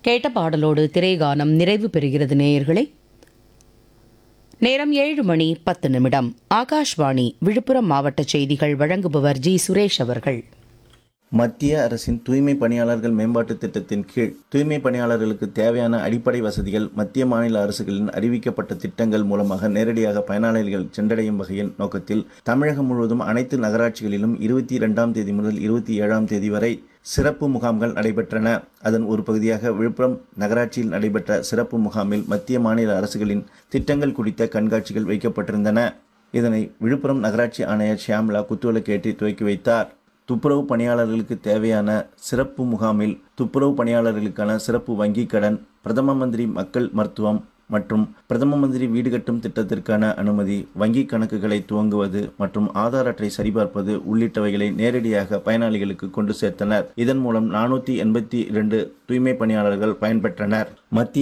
கேட்ட பாடலோடு திரைகானம் நிறைவு பெறுகிறது நேயர்களே நேரம் ஏழு மணி பத்து நிமிடம் ஆகாஷ்வாணி விழுப்புரம் மாவட்ட செய்திகள் வழங்குபவர் ஜி சுரேஷ் அவர்கள் மத்திய அரசின் தூய்மை பணியாளர்கள் மேம்பாட்டு திட்டத்தின் கீழ் தூய்மை பணியாளர்களுக்கு தேவையான அடிப்படை வசதிகள் மத்திய மாநில அரசுகளின் அறிவிக்கப்பட்ட திட்டங்கள் மூலமாக நேரடியாக பயனாளிகள் சென்றடையும் வகையில் நோக்கத்தில் தமிழகம் முழுவதும் அனைத்து நகராட்சிகளிலும் இருபத்தி இரண்டாம் தேதி முதல் இருபத்தி ஏழாம் தேதி வரை சிறப்பு முகாம்கள் நடைபெற்றன அதன் ஒரு பகுதியாக விழுப்புரம் நகராட்சியில் நடைபெற்ற சிறப்பு முகாமில் மத்திய மாநில அரசுகளின் திட்டங்கள் குறித்த கண்காட்சிகள் வைக்கப்பட்டிருந்தன இதனை விழுப்புரம் நகராட்சி ஆணையர் ஷியாம்லா குத்துவிளக்கேற்றி துவக்கி வைத்தார் துப்புரவு பணியாளர்களுக்கு தேவையான சிறப்பு முகாமில் துப்புரவு பணியாளர்களுக்கான சிறப்பு வங்கிக் கடன் பிரதம மந்திரி மக்கள் மருத்துவம் மற்றும் பிரதம மந்திரி வீடு கட்டும் திட்டத்திற்கான அனுமதி வங்கிக் கணக்குகளை துவங்குவது மற்றும் ஆதார் அட்டை சரிபார்ப்பது உள்ளிட்டவைகளை நேரடியாக பயனாளிகளுக்கு கொண்டு சேர்த்தனர் இதன் மூலம் நானூற்றி எண்பத்தி இரண்டு தூய்மை பணியாளர்கள் பயன்பெற்றனர் மத்திய